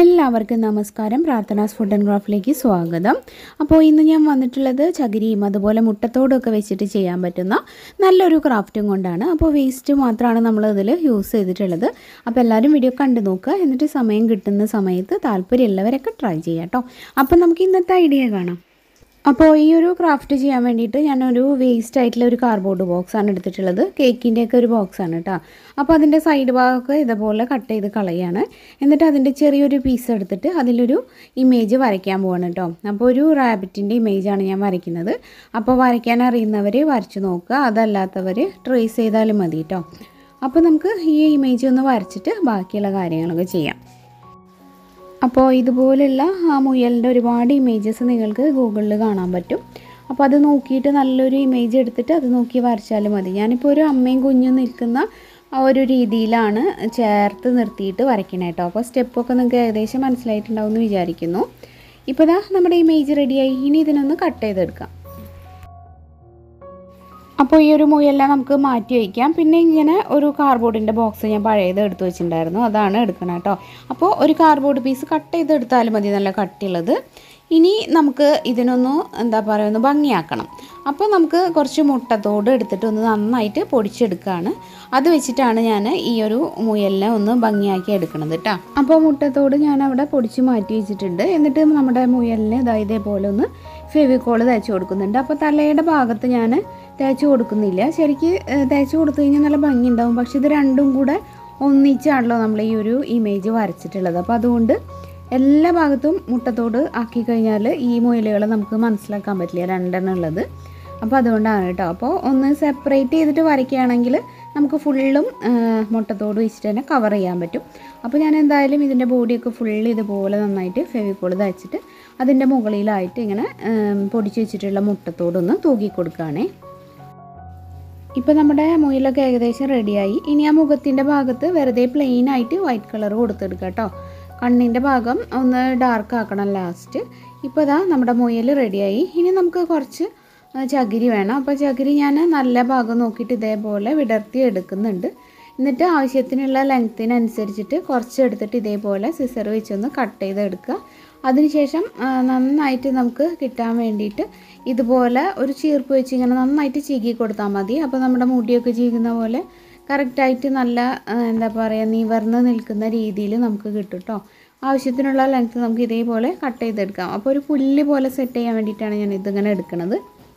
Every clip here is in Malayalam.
എല്ലാവർക്കും നമസ്കാരം പ്രാർത്ഥനാസ് ഫുഡ് ആൻഡ് ക്രാഫ്റ്റിലേക്ക് സ്വാഗതം അപ്പോൾ ഇന്ന് ഞാൻ വന്നിട്ടുള്ളത് ചകിരിയും അതുപോലെ മുട്ടത്തോടും ഒക്കെ വെച്ചിട്ട് ചെയ്യാൻ പറ്റുന്ന നല്ലൊരു ക്രാഫ്റ്റും കൊണ്ടാണ് അപ്പോൾ വേസ്റ്റ് മാത്രമാണ് നമ്മൾ ഇതിൽ യൂസ് ചെയ്തിട്ടുള്ളത് അപ്പോൾ എല്ലാവരും വീഡിയോ കണ്ടു നോക്കുക എന്നിട്ട് സമയം കിട്ടുന്ന സമയത്ത് താല്പര്യമുള്ളവരൊക്കെ ട്രൈ ചെയ്യാം കേട്ടോ അപ്പോൾ നമുക്ക് ഇന്നത്തെ ഐഡിയ കാണാം അപ്പോൾ ഈ ഒരു ക്രാഫ്റ്റ് ചെയ്യാൻ വേണ്ടിയിട്ട് ഞാനൊരു വേസ്റ്റ് ആയിട്ടുള്ള ഒരു കാർഡ്ബോർഡ് ബോക്സാണ് എടുത്തിട്ടുള്ളത് കേക്കിൻ്റെ ഒക്കെ ഒരു ബോക്സാണ് കേട്ടോ അപ്പോൾ അതിൻ്റെ സൈഡ് ഭാഗമൊക്കെ ഇതുപോലെ കട്ട് ചെയ്ത് കളയാണ് എന്നിട്ട് അതിൻ്റെ ചെറിയൊരു പീസ് എടുത്തിട്ട് അതിലൊരു ഇമേജ് വരയ്ക്കാൻ പോവാണ് കേട്ടോ അപ്പോൾ ഒരു റാബിറ്റിൻ്റെ ഇമേജാണ് ഞാൻ വരയ്ക്കുന്നത് അപ്പോൾ വരയ്ക്കാൻ അറിയുന്നവർ വരച്ച് നോക്കുക അതല്ലാത്തവർ ട്രേസ് ചെയ്താലും മതി കേട്ടോ അപ്പോൾ നമുക്ക് ഈ ഇമേജ് ഒന്ന് വരച്ചിട്ട് ബാക്കിയുള്ള കാര്യങ്ങളൊക്കെ ചെയ്യാം അപ്പോൾ ഇതുപോലുള്ള ആ മുയലിൻ്റെ ഒരുപാട് ഇമേജസ് നിങ്ങൾക്ക് ഗൂഗിളിൽ കാണാൻ പറ്റും അപ്പോൾ അത് നോക്കിയിട്ട് നല്ലൊരു ഇമേജ് എടുത്തിട്ട് അത് നോക്കി വരച്ചാലും മതി ഞാനിപ്പോൾ ഒരു അമ്മയും കുഞ്ഞും നിൽക്കുന്ന ആ ഒരു രീതിയിലാണ് ചേർത്ത് നിർത്തിയിട്ട് വരയ്ക്കണേ കേട്ടോ അപ്പോൾ സ്റ്റെപ്പൊക്കെ നിങ്ങൾക്ക് ഏകദേശം മനസ്സിലായിട്ടുണ്ടാവും എന്ന് വിചാരിക്കുന്നു ഇപ്പോൾ ഇതാ നമ്മുടെ ഇമേജ് റെഡിയായി ഇനി ഇതിനൊന്ന് കട്ട് ചെയ്തെടുക്കാം അപ്പോൾ ഈ ഒരു മുയെല്ലാം നമുക്ക് മാറ്റി വയ്ക്കാം പിന്നെ ഇങ്ങനെ ഒരു കാർഡ്ബോർഡിൻ്റെ ബോക്സ് ഞാൻ പഴയത് എടുത്തു വെച്ചിട്ടുണ്ടായിരുന്നു അതാണ് എടുക്കണം കേട്ടോ അപ്പോൾ ഒരു കാർഡ്ബോർഡ് പീസ് കട്ട് ചെയ്തെടുത്താലും മതി നല്ല കട്ടിയുള്ളത് ഇനി നമുക്ക് ഇതിനൊന്ന് എന്താ പറയുക ഒന്ന് ഭംഗിയാക്കണം അപ്പോൾ നമുക്ക് കുറച്ച് മുട്ടത്തോട് എടുത്തിട്ട് ഒന്ന് നന്നായിട്ട് പൊടിച്ചെടുക്കുകയാണ് അത് വെച്ചിട്ടാണ് ഞാൻ ഈ ഒരു മുയലിനെ ഒന്ന് ഭംഗിയാക്കി എടുക്കണത് കേട്ടോ അപ്പോൾ മുട്ടത്തോട് ഞാൻ അവിടെ പൊടിച്ച് മാറ്റി വെച്ചിട്ടുണ്ട് എന്നിട്ട് നമ്മുടെ മുയലിനെ ഇതാ ഇതേപോലെ ഒന്ന് ഫെവിക്കോൾ തേച്ച് കൊടുക്കുന്നുണ്ട് അപ്പോൾ തലയുടെ ഭാഗത്ത് ഞാൻ തേച്ച് കൊടുക്കുന്നില്ല ശരിക്ക് തേച്ച് കൊടുത്തു കഴിഞ്ഞാൽ നല്ല ഭംഗി ഉണ്ടാവും പക്ഷെ ഇത് രണ്ടും കൂടെ ഒന്നിച്ചാണല്ലോ നമ്മൾ ഈ ഒരു ഇമേജ് വരച്ചിട്ടുള്ളത് അപ്പോൾ അതുകൊണ്ട് എല്ലാ ഭാഗത്തും മുട്ടത്തോട് ആക്കി കഴിഞ്ഞാൽ ഈ മുയലുകളെ നമുക്ക് മനസ്സിലാക്കാൻ പറ്റില്ല രണ്ടെണ്ണം ഉള്ളത് അപ്പോൾ അതുകൊണ്ടാണ് കേട്ടോ അപ്പോൾ ഒന്ന് സെപ്പറേറ്റ് ചെയ്തിട്ട് വരയ്ക്കുകയാണെങ്കിൽ നമുക്ക് ഫുള്ളും മുട്ടത്തോട് വെച്ചിട്ട് തന്നെ കവർ ചെയ്യാൻ പറ്റും അപ്പോൾ ഞാൻ എന്തായാലും ഇതിൻ്റെ ബോഡിയൊക്കെ ഫുള്ള് ഇതുപോലെ നന്നായിട്ട് ഫെവിക്കോൾ തയ്ച്ചിട്ട് അതിൻ്റെ മുകളിലായിട്ട് ഇങ്ങനെ പൊടിച്ച് വെച്ചിട്ടുള്ള മുട്ടത്തോടൊന്ന് തൂക്കി കൊടുക്കുകയാണേ ഇപ്പോൾ നമ്മുടെ മുയിലൊക്കെ ഏകദേശം റെഡിയായി ഇനി ആ മുഖത്തിൻ്റെ ഭാഗത്ത് വെറുതെ പ്ലെയിൻ ആയിട്ട് വൈറ്റ് കളർ കൊടുത്തെടുക്കുക കേട്ടോ കണ്ണിൻ്റെ ഭാഗം ഒന്ന് ഡാർക്ക് ആക്കണം ലാസ്റ്റ് ഇപ്പോൾ ഇതാ നമ്മുടെ മുയൽ റെഡിയായി ഇനി നമുക്ക് കുറച്ച് ചകിരി വേണം അപ്പോൾ ചകിരി ഞാൻ നല്ല ഭാഗം നോക്കിയിട്ട് ഇതേപോലെ വിടർത്തി എടുക്കുന്നുണ്ട് എന്നിട്ട് ആവശ്യത്തിനുള്ള ലെങ്ത്തിനനുസരിച്ചിട്ട് കുറച്ച് എടുത്തിട്ട് ഇതേപോലെ സിസർ വെച്ചൊന്ന് കട്ട് ചെയ്തെടുക്കുക അതിനുശേഷം നന്നായിട്ട് നമുക്ക് കിട്ടാൻ വേണ്ടിയിട്ട് ഇതുപോലെ ഒരു ചീർപ്പ് വെച്ച് ഇങ്ങനെ നന്നായിട്ട് ചീകി കൊടുത്താൽ മതി അപ്പോൾ നമ്മുടെ മുടിയൊക്കെ ചീകുന്ന പോലെ കറക്റ്റായിട്ട് നല്ല എന്താ പറയുക നിവർന്ന് നിൽക്കുന്ന രീതിയിൽ നമുക്ക് കിട്ടും കേട്ടോ ആവശ്യത്തിനുള്ള ലെങ്ത്ത് നമുക്ക് ഇതേപോലെ കട്ട് ചെയ്തെടുക്കാം അപ്പോൾ ഒരു പുല്ല് പോലെ സെറ്റ് ചെയ്യാൻ വേണ്ടിയിട്ടാണ് ഞാൻ ഇതിങ്ങനെ എടുക്കുന്നത്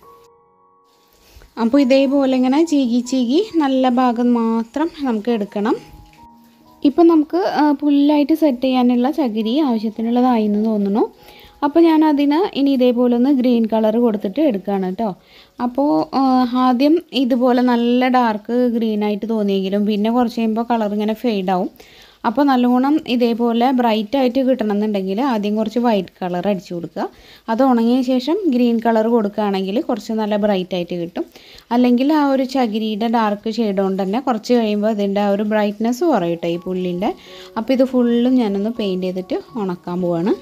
അപ്പോൾ ഇതേപോലെ ഇങ്ങനെ ചീകി ചീകി നല്ല ഭാഗം മാത്രം നമുക്ക് എടുക്കണം ഇപ്പം നമുക്ക് പുല്ലായിട്ട് സെറ്റ് ചെയ്യാനുള്ള ചകിരി ആവശ്യത്തിനുള്ളതായി എന്ന് തോന്നുന്നു അപ്പോൾ ഞാൻ അതിന് ഇനി ഇതേപോലെ ഒന്ന് ഗ്രീൻ കളർ കൊടുത്തിട്ട് എടുക്കുകയാണ് കേട്ടോ അപ്പോൾ ആദ്യം ഇതുപോലെ നല്ല ഡാർക്ക് ഗ്രീൻ ആയിട്ട് തോന്നിയെങ്കിലും പിന്നെ കുറച്ച് കഴിയുമ്പോൾ കളർ ഇങ്ങനെ ഫെയ്ഡ് ആവും അപ്പോൾ നല്ലോണം ഇതേപോലെ ബ്രൈറ്റ് ആയിട്ട് കിട്ടണമെന്നുണ്ടെങ്കിൽ ആദ്യം കുറച്ച് വൈറ്റ് കളർ അടിച്ചു കൊടുക്കുക അത് ഉണങ്ങിയ ശേഷം ഗ്രീൻ കളർ കൊടുക്കുകയാണെങ്കിൽ കുറച്ച് നല്ല ബ്രൈറ്റ് ആയിട്ട് കിട്ടും അല്ലെങ്കിൽ ആ ഒരു ചകിരിയുടെ ഡാർക്ക് ഷെയ്ഡ് കൊണ്ട് തന്നെ കുറച്ച് കഴിയുമ്പോൾ അതിൻ്റെ ആ ഒരു ബ്രൈറ്റ്നെസ് കുറയും കേട്ടോ ഈ പുല്ലിൻ്റെ അപ്പോൾ ഇത് ഫുള്ളും ഞാനൊന്ന് പെയിൻറ്റ് ചെയ്തിട്ട് ഉണക്കാൻ പോവാണ്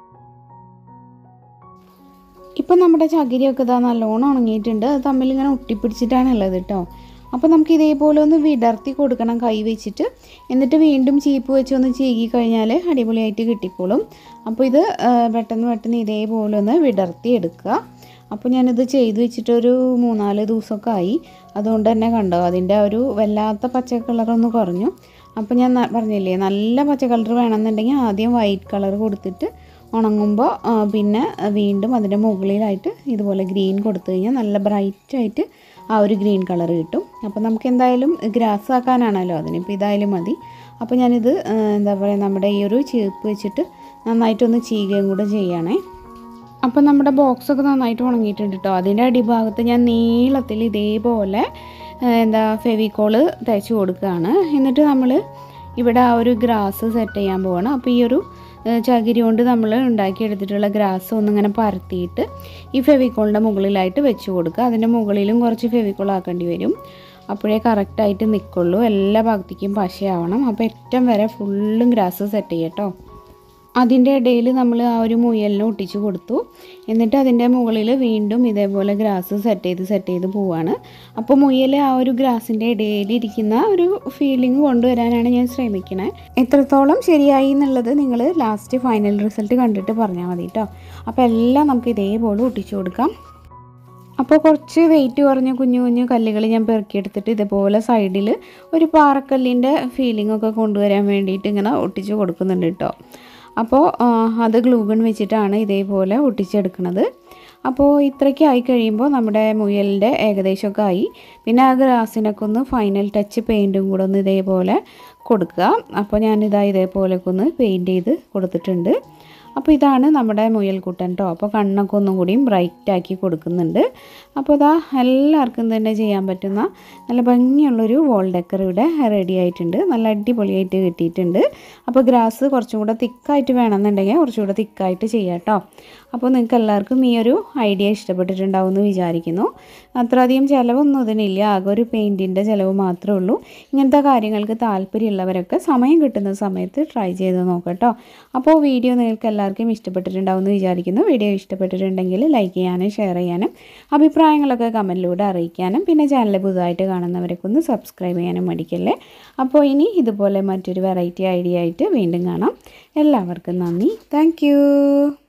ഇപ്പം നമ്മുടെ ചകിരിയൊക്കെ ഇതാ നല്ലോണം ഉണങ്ങിയിട്ടുണ്ട് അത് തമ്മിൽ ഇങ്ങനെ ഒട്ടിപ്പിടിച്ചിട്ടാണ് ഉള്ളത് കേട്ടോ അപ്പോൾ നമുക്ക് ഇതേപോലെ ഒന്ന് വിടർത്തി കൊടുക്കണം കൈ വെച്ചിട്ട് എന്നിട്ട് വീണ്ടും ചീപ്പ് വെച്ച് ഒന്ന് ചീകി കഴിഞ്ഞാൽ അടിപൊളിയായിട്ട് കിട്ടിക്കോളും അപ്പോൾ ഇത് പെട്ടെന്ന് പെട്ടെന്ന് ഇതേപോലെ ഒന്ന് വിടർത്തി എടുക്കുക അപ്പോൾ ഞാനിത് ചെയ്ത് വെച്ചിട്ടൊരു മൂന്നാല് ദിവസമൊക്കെ ആയി അതുകൊണ്ട് തന്നെ കണ്ടോ അതിൻ്റെ ഒരു വല്ലാത്ത പച്ച കളറൊന്ന് കുറഞ്ഞു അപ്പോൾ ഞാൻ പറഞ്ഞില്ലേ നല്ല പച്ച കളർ വേണമെന്നുണ്ടെങ്കിൽ ആദ്യം വൈറ്റ് കളർ കൊടുത്തിട്ട് ഉണങ്ങുമ്പോൾ പിന്നെ വീണ്ടും അതിൻ്റെ മുകളിലായിട്ട് ഇതുപോലെ ഗ്രീൻ കൊടുത്തു കഴിഞ്ഞാൽ നല്ല ബ്രൈറ്റായിട്ട് ആ ഒരു ഗ്രീൻ കളർ കിട്ടും അപ്പോൾ നമുക്ക് എന്തായാലും ഗ്രാസ് ആക്കാനാണല്ലോ അതിനിപ്പോൾ ഇതായാലും മതി അപ്പോൾ ഞാനിത് എന്താ പറയുക നമ്മുടെ ഈ ഒരു ചീപ്പ് വെച്ചിട്ട് നന്നായിട്ടൊന്ന് ചീകുകയും കൂടെ ചെയ്യണേ അപ്പോൾ നമ്മുടെ ബോക്സൊക്കെ നന്നായിട്ട് ഉണങ്ങിയിട്ടുണ്ട് കേട്ടോ അതിൻ്റെ അടിഭാഗത്ത് ഞാൻ നീളത്തിൽ ഇതേപോലെ എന്താ ഫെവിക്കോള് തേച്ച് കൊടുക്കുകയാണ് എന്നിട്ട് നമ്മൾ ഇവിടെ ആ ഒരു ഗ്രാസ് സെറ്റ് ചെയ്യാൻ പോവാണ് അപ്പോൾ ഈ ഒരു ചകിരി കൊണ്ട് നമ്മൾ ഉണ്ടാക്കിയെടുത്തിട്ടുള്ള ഗ്രാസ് ഒന്നിങ്ങനെ പരത്തിയിട്ട് ഈ ഫെവിക്കോളിൻ്റെ മുകളിലായിട്ട് വെച്ച് കൊടുക്കുക അതിൻ്റെ മുകളിലും കുറച്ച് ഫെവിക്കോൾ ആക്കേണ്ടി വരും അപ്പോഴേ കറക്റ്റായിട്ട് നിൽക്കുള്ളൂ എല്ലാ ഭാഗത്തേക്കും പശയാവണം അപ്പോൾ ഏറ്റവും വരെ ഫുള്ളും ഗ്രാസ് സെറ്റ് ചെയ്യട്ടോ അതിൻ്റെ ഇടയിൽ നമ്മൾ ആ ഒരു മുയലിനെ ഒട്ടിച്ച് കൊടുത്തു എന്നിട്ട് അതിൻ്റെ മുകളിൽ വീണ്ടും ഇതേപോലെ ഗ്രാസ് സെറ്റ് ചെയ്ത് സെറ്റ് ചെയ്ത് പോവാണ് അപ്പോൾ മുയൽ ആ ഒരു ഗ്രാസിൻ്റെ ഇടയിൽ ഇരിക്കുന്ന ഒരു ഫീലിംഗ് കൊണ്ടുവരാനാണ് ഞാൻ ശ്രമിക്കുന്നത് എത്രത്തോളം ശരിയായി എന്നുള്ളത് നിങ്ങൾ ലാസ്റ്റ് ഫൈനൽ റിസൾട്ട് കണ്ടിട്ട് പറഞ്ഞാൽ മതി കേട്ടോ അപ്പോൾ എല്ലാം നമുക്ക് ഇതേപോലെ ഒട്ടിച്ചു കൊടുക്കാം അപ്പോൾ കുറച്ച് വെയിറ്റ് കുറഞ്ഞ കുഞ്ഞു കുഞ്ഞു കല്ലുകൾ ഞാൻ പെറുക്കിയെടുത്തിട്ട് ഇതേപോലെ സൈഡിൽ ഒരു പാറക്കല്ലിൻ്റെ ഫീലിംഗ് ഒക്കെ കൊണ്ടുവരാൻ വേണ്ടിയിട്ട് ഇങ്ങനെ ഒട്ടിച്ച് കൊടുക്കുന്നുണ്ട് കേട്ടോ അപ്പോൾ ആ, അത് ഗ്ലൂഗൺ വെച്ചിട്ടാണ് ഇതേപോലെ ഒട്ടിച്ചെടുക്കുന്നത് അപ്പോൾ ഇത്രയ്ക്ക് ആയി കഴിയുമ്പോൾ നമ്മുടെ മുയലിൻ്റെ ഏകദേശമൊക്കെ ആയി പിന്നെ ആ ഗ്രാസിനൊക്കെ ഒന്ന് ഫൈനൽ ടച്ച് പെയിൻറ്റും കൂടെ ഒന്ന് ഇതേപോലെ കൊടുക്കുക അപ്പോൾ ഞാനിതാ ഇതേപോലെയൊക്കെ ഒന്ന് പെയിൻറ്റ് ചെയ്ത് കൊടുത്തിട്ടുണ്ട് അപ്പോൾ ഇതാണ് നമ്മുടെ മുയൽക്കുട്ടൻ കേട്ടോ അപ്പോൾ കണ്ണൊക്കെ ഒന്നും കൂടിയും ബ്രൈറ്റ് ആക്കി കൊടുക്കുന്നുണ്ട് അപ്പോൾ ഇതാ എല്ലാവർക്കും തന്നെ ചെയ്യാൻ പറ്റുന്ന നല്ല ഭംഗിയുള്ളൊരു വോൾ ഡെക്കർ ഇവിടെ റെഡി ആയിട്ടുണ്ട് നല്ല അടിപൊളിയായിട്ട് കിട്ടിയിട്ടുണ്ട് അപ്പോൾ ഗ്രാസ് കുറച്ചും കൂടെ തിക്കായിട്ട് വേണമെന്നുണ്ടെങ്കിൽ കുറച്ചും കൂടെ തിക്കായിട്ട് ചെയ്യാം കേട്ടോ അപ്പോൾ നിങ്ങൾക്ക് എല്ലാവർക്കും ഈ ഒരു ഐഡിയ ഇഷ്ടപ്പെട്ടിട്ടുണ്ടാവും എന്ന് വിചാരിക്കുന്നു അത്രയധികം ചിലവൊന്നും ഇതിനില്ല ആകെ ഒരു പെയിൻറ്റിൻ്റെ ചിലവ് മാത്രമേ ഉള്ളൂ ഇങ്ങനത്തെ കാര്യങ്ങൾക്ക് താല്പര്യമുള്ളവരൊക്കെ സമയം കിട്ടുന്ന സമയത്ത് ട്രൈ ചെയ്ത് നോക്കാം കേട്ടോ അപ്പോൾ വീഡിയോ നിങ്ങൾക്ക് എല്ലാവർക്കും ഇഷ്ടപ്പെട്ടിട്ടുണ്ടാവും എന്ന് വിചാരിക്കുന്നു വീഡിയോ ഇഷ്ടപ്പെട്ടിട്ടുണ്ടെങ്കിൽ ലൈക്ക് ചെയ്യാനും ഷെയർ ചെയ്യാനും അഭിപ്രായങ്ങളൊക്കെ കമൻറ്റിലൂടെ അറിയിക്കാനും പിന്നെ ചാനൽ പുതുതായിട്ട് കാണുന്നവരൊക്കെ ഒന്ന് സബ്സ്ക്രൈബ് ചെയ്യാനും മടിക്കല്ലേ അപ്പോൾ ഇനി ഇതുപോലെ മറ്റൊരു വെറൈറ്റി ഐഡിയ ആയിട്ട് വീണ്ടും കാണാം എല്ലാവർക്കും നന്ദി താങ്ക്